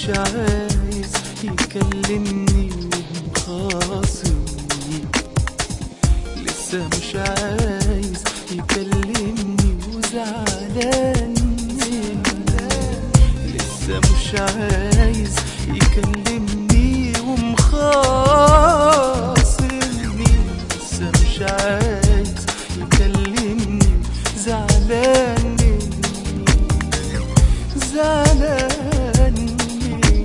مش عايز يكلمني ومخاصمني لسه مش عايز يكلمني وزعلان لسه مش عايز يكلمني ومخاصمني لسه مش عايز يكلمني زعلان مني زعلان مني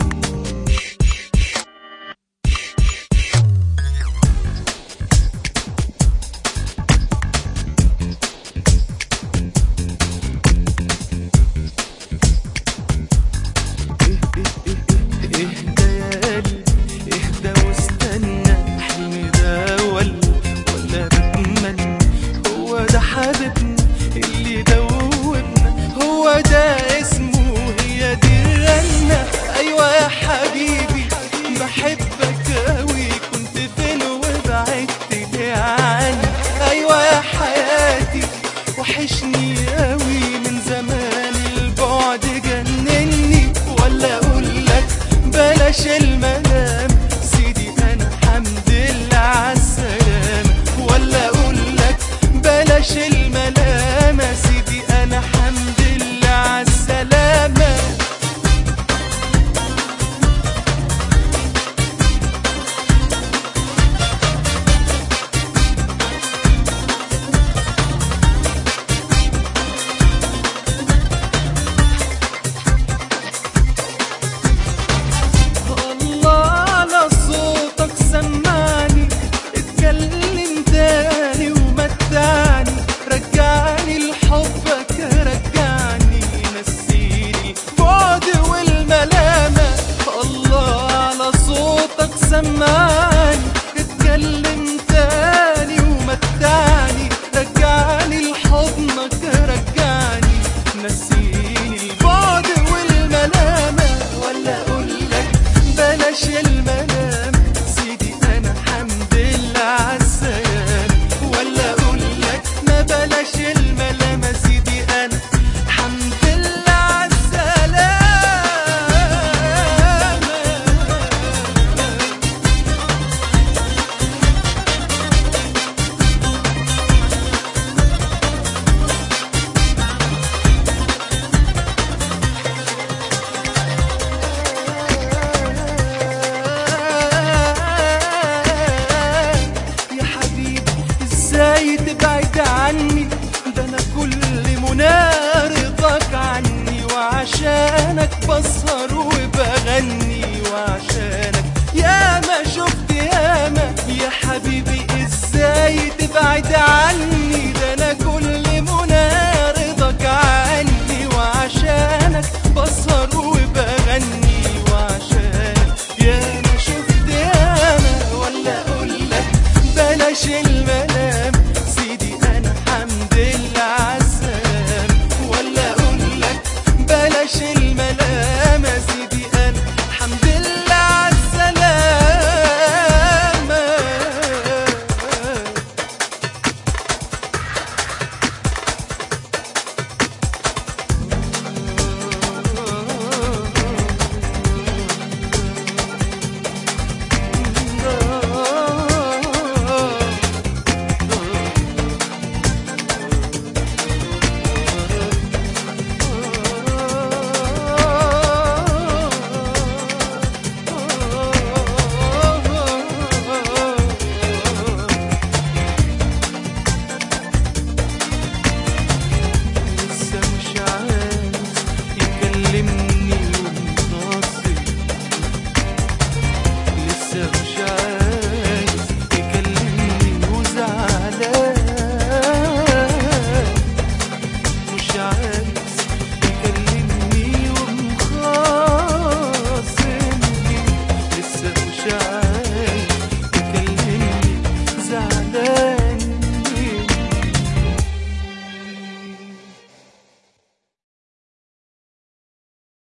اهدى يا قلبي اهدى واستنى حلمي ده ولا ولا بتمنى هو ده حبيبنا اللي دوبنا هو ده اسمه هي دي الرنة ايوه يا حبيبي بحبك اوي كنت فين وبعدت ليه عني ايوه يا حياتي وحشني اوي من زمان البعد جنني ولا اقول لك بلاش المنام سيدي انا حمد لله عالسلامة ولا اقول لك بلاش الملامة سيدي انا حمد لله عالسلامة الله على صوتك سمعني اتكلم تاني ومتعني رجعني لحبك رجعني نسيني بعد والملامة الله على صوتك سمعني اتكلم تاني ومتعني رجعني لحضنك رجعني نسيني البعد والملامة ولا اقول لك بلاش المنام سيدي انا حمد لله عالسلام ولا اقول لك ما بلاش الملامة سيدي انا حمد لله عالسلامة يا حبيبي ازاي تبعد عني ده انا كل منى رضاك عني وعشانك بسهر وب